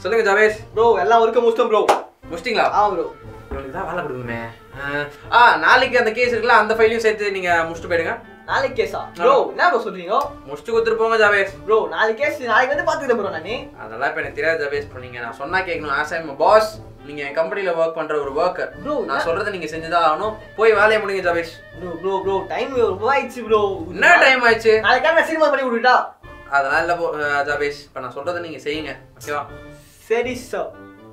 சொல்லுங்க ஜாவேஷ் ப்ரோ எல்லாம் ஒர்க்க முடிச்சிட்டோம் ப்ரோ முடிச்சிட்டீங்களா ஆமா ப்ரோ இவனுக்கு தான் வேலை கொடுக்கணுமே ஆஹ், ஆ நாளைக்கு அந்த கேஸ் இருக்குல்ல அந்த ஃபைலையும் சேர்த்து நீங்க முடிச்சுட்டு போயிடுங்க நாளைக்கு கேஸா ப்ரோ என்ன ப்ரோ சொல்றீங்க முடிச்சுட்டு கொடுத்துட்டு போங்க ஜாவேஷ் ப்ரோ நாளைக்கு கேஸ் நாளைக்கு வந்து பாத்துக்கிறேன் ப்ரோ நானு அதெல்லாம் இப்போ எனக்கு தெரியாது ஜாவேஷ் இப்போ நீங்க நான் சொன்னா கேட்கணும் ஆஸ் ஐம் பாஸ் நீங்க என் கம்பெனில ஒர்க் பண்ற ஒரு ஒர்க்கர் ப்ரோ நான் சொல்றதை நீங்க செஞ்சுதான் ஆகணும் போய் வேலையை முடிங்க Javesh bro bro bro time ரொம்ப ஆயிடுச்சு ப்ரோ என்ன டைம் ஆயிடுச்சு நாளைக்கு நான் சினிமா பண்ணி விட்டுட்டா அதெல்லாம் இல்ல போ- அஹ் ஜாவேஷ் இப்போ நான் சொல்றதை நீங்க செய்யுங்க ஓகேவா சரி சார்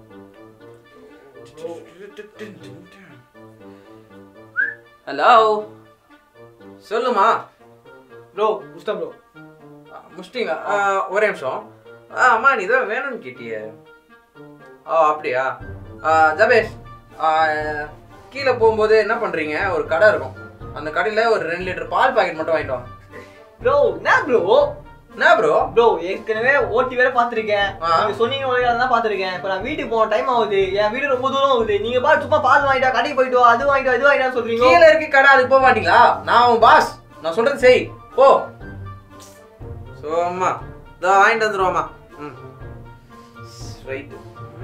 ஹலோ சொல்லுமா ப்ரோ முடிச்சிட்டோம் ப்ரோ முடிச்சிட்டீங்க ஒரே நிமிஷம் ஆ அம்மா நீ தான் வேணும்னு கேட்டியே ஆ அப்படியா ஆ, ஜபேஷ் ஆ, கீழே போகும்போது என்ன பண்றீங்க ஒரு கடை இருக்கும் அந்த கடையில ஒரு ரெண்டு லிட்டர் பால் பாக்கெட் மட்டும் வாங்கிட்டு வாங்க ப்ரோ என்ன ப்ரோ என்ன ப்ரோ ப்ரோ ஏற்கனவே ஓட்டி வேற பாத்திருக்கேன் ஆ. நீங்க சொன்னீங்க ஒரே தான் பாத்திருக்கேன் இப்போ நான் வீட்டுக்கு போன டைம் ஆகுது என் வீடு ரொம்ப தூரம் ஆகுது நீங்க பாட்டு சும்மா பால் வாங்கிட்டா கடைக்கு போயிட்டு வா அது வாங்கிட்டு வா, இது வாங்கிட்டா சொல்றீங்க கீழே இருக்கு கடை அதுக்கு போக மாட்டீங்களா நான் உன் பாஸ் நான் சொல்றது செய் போ சோம்மா இதோ வாங்கிட்டு வந்துருவோம்மா ம் ரைட்டு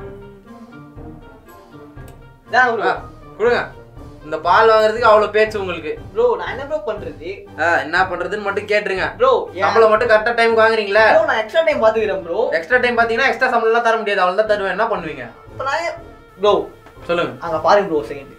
தான் ப்ரோ கொடுங்க இந்த பால் வாங்குறதுக்கு அவ்வளோ பேச்சு உங்களுக்கு ப்ரோ நான் என்ன ப்ரோ பண்றது ஆ, என்ன பண்றதுன்னு மட்டும் கேட்டுருங்க ப்ரோ சம்பளம் மட்டும் கரெக்டா டைம் வாங்குறீங்களா ப்ரோ நான் எக்ஸ்ட்ரா டைம் பாத்துக்கிறேன் ப்ரோ எக்ஸ்ட்ரா டைம் பாத்தீங்கன்னா எக்ஸ்ட்ரா சம்பளம் தர முடியாது அவ்வளவு தான் தருவேன் என்ன பண்ணுவீங்க இப்போ நான் ப்ரோ சொல்லுங்க அங்க பாருங்க ப்ரோ செகண்ட்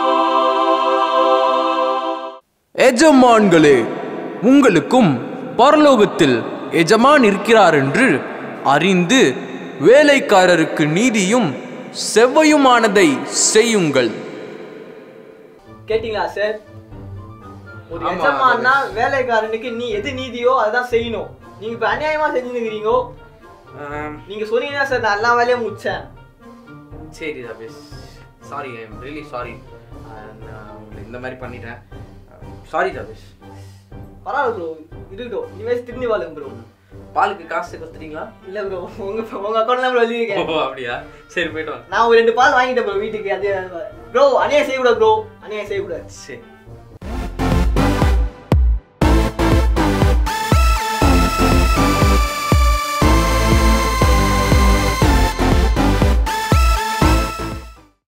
எஜமான்களே உங்களுக்கும் பரலோகத்தில் எஜமான் இருக்கிறார் என்று அறிந்து வேலைக்காரருக்கு நீதியும் செவ்வையுமானதை செய்யுங்கள் கேட்டிங்களா சார் ஒரு ஆமா, எஜமான்னா வேலைக்காரனுக்கு நீ எது நீதியோ அதுதான் செய்யணும் நீங்க இப்ப அநியாயமா செஞ்சுருக்கிறீங்க ஆம், நீங்க சொன்னீங்கன்னா சார் நான் எல்லா வேலையும் முடிச்சேன் சரி Rabesh sorry I'm really sorry நான் உங்களை இந்த மாதிரி பண்ணிட்டேன் சாரி ரபேஷ் பரவாயில்ல ப்ரோ இருக்கட்டும் இனிமேல் திரும்பி வாழுங்க ப்ரோ பாலுக்கு காசு கொடுத்துட்டீங்களா இல்ல ப்ரோ உங்க உங்க அக்கௌண்ட்ல ப்ரோ எழுதிருக்கேன் ஓ அப்படியா சரி போயிட்டு வாங்க நான் ஒரு ரெண்டு பால் வாங்கிட்டேன் ப்ரோ வீட்டுக்கு அது ப்ரோ அநியாயம் செய்யக்கூடாது ப்ரோ அநியாயம் செய்யக்கூடாது சரி